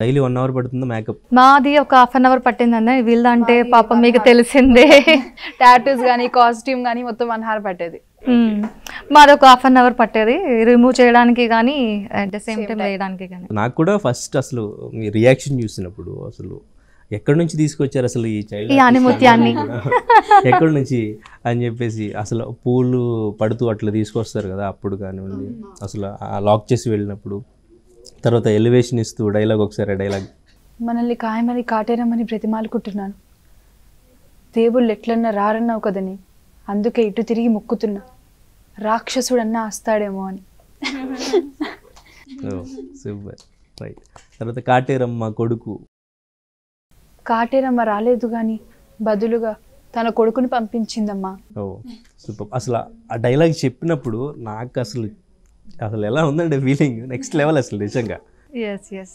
Daily one hour పడుతుందా makeup మాది ఒక హాఫ్ అన్ అవర్ పట్టిందండి వీళ్ళదంటే పాపం మీకు తెలిసిందే టాటూస్ కానీ కాస్ట్యూమ్ కానీ మొత్తం వన్ హార్ పట్టేది మ్మ్. మాది ఒక హాఫ్ అన్ అవర్ పట్టేది రిమూవ్ చేయడానికి కానీ అట్ ద సేమ్ టైం వేయడానికి కానీ నాకు కూడా ఫస్ట్ అసలు మీ రియాక్షన్ చూసినప్పుడు అసలు ఎక్కడి నుంచి తీసుకొచ్చారు అసలు ఈ చైల్డ్ ఈ ఆనిముత్యాన్ని. ఎక్కడి నుంచి అని చెప్పేసి అసలు పూలు పడుతూ అట్లా తీసుకొస్తారు కదా అప్పుడు కానివ్వండి అసలు ఆ లాక్ చేసి వెళ్ళినప్పుడు తర్వాత ఎలివేషన్ ఇస్తూ డైలాగ్ ఒకసారి డైలాగ్ మనల్ని ఖాయమని కాటేరమని బ్రతిమాలుకుంటున్నాను దేవుళ్ళు ఎట్లన్నా రారన్నావు కదని అందుకే ఇటు తిరిగి మొక్కుతున్నా రాక్షసుడన్నా వస్తాడేమో అని సూపర్ రైట్ తర్వాత కాటేరమ్మ కొడుకు కాటేరమ్మ రాలేదు కానీ బదులుగా తన కొడుకుని పంపించిందమ్మా ఓ సూపర్ అసలు ఆ డైలాగ్ చెప్పినప్పుడు నాకు అసలు అసలు ఎలా ఉందండి ఫీలింగ్ నెక్స్ట్ లెవెల్ అసలు నిజంగా ఎస్ ఎస్